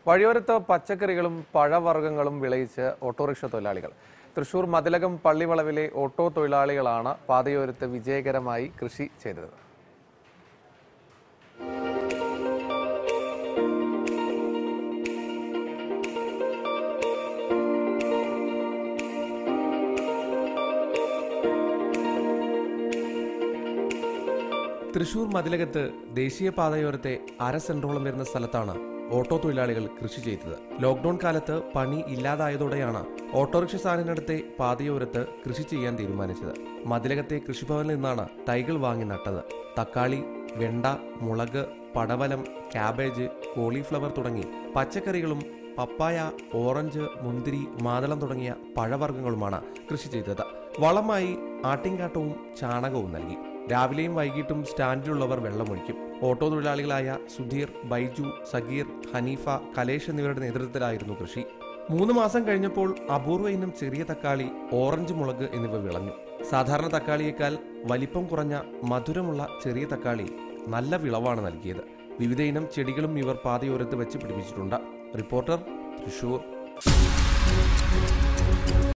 വഴിയോരത്ത് പച്ചക്കറികളും പഴവർഗ്ഗങ്ങളും വിളയിച്ച് ഓട്ടോറിക്ഷ തൊഴിലാളികൾ തൃശൂർ മതിലകം പള്ളിവളവിലെ ഓട്ടോ തൊഴിലാളികളാണ് പാതയോരത്ത് വിജയകരമായി കൃഷി ചെയ്തത് തൃശൂർ മതിലകത്ത് ദേശീയപാതയോരത്തെ അര സെൻട്രോളം വരുന്ന സ്ഥലത്താണ് ഓട്ടോ തൊഴിലാളികൾ കൃഷി ചെയ്തത് ലോക്ക്ഡൌൺ കാലത്ത് പണി ഇല്ലാതായതോടെയാണ് ഓട്ടോറിക്ഷ സ്ഥാനത്തിനടുത്തെ പാതയോരത്ത് കൃഷി ചെയ്യാൻ തീരുമാനിച്ചത് മതിലകത്തെ കൃഷിഭവനിൽ നിന്നാണ് തൈകൾ വാങ്ങി നട്ടത് തക്കാളി വെണ്ട മുളക് പടവലം ക്യാബേജ് കോളിഫ്ലവർ തുടങ്ങി പച്ചക്കറികളും പപ്പായ ഓറഞ്ച് മുന്തിരി മാതളം തുടങ്ങിയ പഴവർഗ്ഗങ്ങളുമാണ് കൃഷി ചെയ്തത് വളമായി ആട്ടിൻകാട്ടവും ചാണകവും നൽകി രാവിലെയും വൈകിട്ടും സ്റ്റാൻഡിലുള്ളവർ വെള്ളമൊഴിക്കും ഓട്ടോ തൊഴിലാളികളായ സുധീർ ബൈജു സഗീർ ഹനീഫ കലേഷ് എന്നിവരുടെ നേതൃത്വത്തിലായിരുന്നു കൃഷി മൂന്ന് മാസം കഴിഞ്ഞപ്പോൾ അപൂർവ ഇനം ചെറിയ തക്കാളി ഓറഞ്ച് മുളക് എന്നിവ വിളഞ്ഞു സാധാരണ തക്കാളിയേക്കാൾ വലിപ്പം കുറഞ്ഞ മധുരമുള്ള ചെറിയ തക്കാളി നല്ല വിളവാണ് നൽകിയത് വിവിധ ഇനം ചെടികളും ഇവർ പാതയോരത്ത് വെച്ച് പിടിപ്പിച്ചിട്ടുണ്ട് റിപ്പോർട്ടർ തൃശൂർ